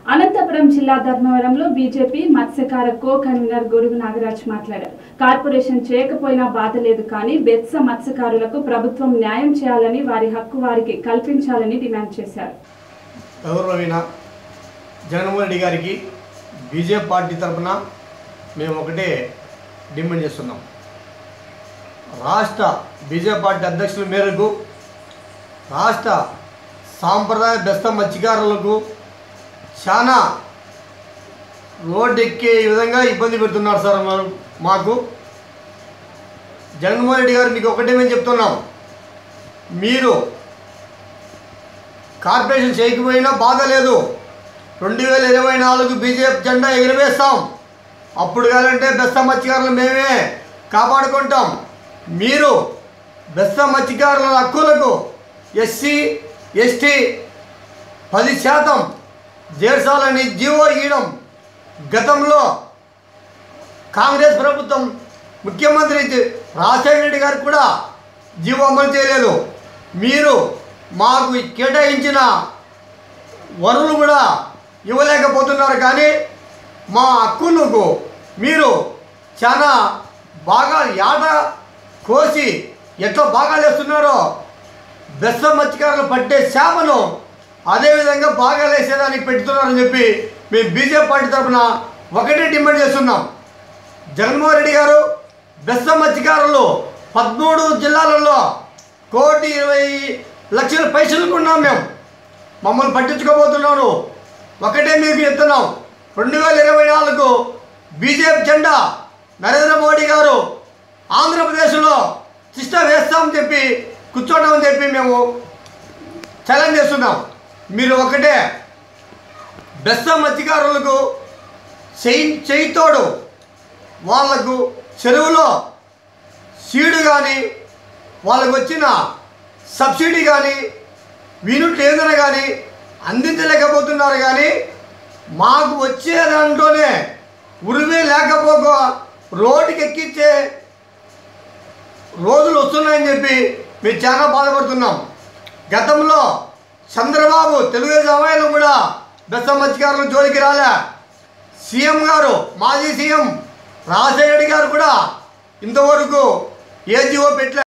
అనంతపురం జిల్లా ధర్మవరంలో బీజేపీ మత్స్యకార కో కన్వీనర్ గొడుగు నాగరాజ్ మాట్లాడారు కార్పొరేషన్ చేయకపోయినా బాధ లేదు కానీ బెత్స మత్స్యకారులకు ప్రభుత్వం న్యాయం చేయాలని వారి హక్కు వారికి కల్పించాలని డిమాండ్ చేశారు గౌరవమైన జగన్మోహన్ రెడ్డి గారికి బీజేపీ పార్టీ తరఫున మేము ఒకటే డిమాండ్ చేస్తున్నాం రాష్ట్ర బీజేపీ పార్టీ అధ్యక్షుల మేరకు రాష్ట్ర సాంప్రదాయ బెస్త మత్స్యకారులకు చాలా రోడ్డు ఎక్కే విధంగా ఇబ్బంది పెడుతున్నారు సార్ మా- మాకు జగన్మోహన్ రెడ్డి గారు మీకు ఒకటే మేము చెప్తున్నాం మీరు కార్పొరేషన్ చేయకపోయినా బాధ లేదు రెండు వేల ఇరవై నాలుగు బీజేపీ జెండా ఎగురవేస్తాం అప్పుడు కాదంటే బెస్త మత్స్యకారులు మేమే కాపాడుకుంటాం మీరు బెస్త మత్స్యకారుల హక్కులకు ఎస్సీ ఎస్టీ పది శాతం చేర్చాలని జీవో ఇవ్వడం గతంలో కాంగ్రెస్ ప్రభుత్వం ముఖ్యమంత్రి రాజశేఖర రెడ్డి గారు కూడా జీవో అమలు చేయలేదు మీరు మాకు కేటాయించిన వరులు కూడా ఇవ్వలేకపోతున్నారు కానీ మా హక్కులకు మీరు చాలా బాగా యాట కోసి ఎట్లా బాగా లేస్తున్నారో బెస్స మత్స్యకారులు పట్టే చేపను అదేవిధంగా బాగా లేసేదానికి పెడుతున్నారని చెప్పి మేము బీజేపీ పార్టీ తరఫున ఒకటే డిమాండ్ చేస్తున్నాం జగన్మోహన్ రెడ్డి గారు బెస్త మత్స్యకారులు పదమూడు జిల్లాలలో కోటి ఇరవై లక్షల పైసలకు ఉన్నాం మేము మమ్మల్ని పట్టించుకోబోతున్నారు ఒకటే మీకు చెప్తున్నాం రెండు వేల ఇరవై నాలుగు బీజేపీ జెండా నరేంద్ర మోడీ గారు ఆంధ్రప్రదేశ్లో శిష్ట వేస్తామని చెప్పి కూర్చోటమని చెప్పి మేము ఛాలెంజ్ చేస్తున్నాం మీరు ఒకటే బెస్త మత్స్యకారులకు చేయి చేయితోడు వాళ్లకు చెరువులో సీడు కానీ వాళ్ళకు వచ్చిన సబ్సిడీ కానీ యూనిట్లు ఏదైనా కానీ అందించలేకపోతున్నారు కానీ మాకు వచ్చే దాంట్లోనే ఉరిమే లేకపోక రోడ్డుకి ఎక్కించే రోజులు వస్తున్నాయని చెప్పి మేము చాలా బాధపడుతున్నాం గతంలో చంద్రబాబు తెలుగుదేశం అమ్మాయిలు కూడా బెస్త మత్స్యకారుల జోలికి రాలే సీఎం గారు మాజీ సీఎం రాజశేఖర రెడ్డి గారు కూడా ఇంతవరకు ఏ జీవో పెట్టలే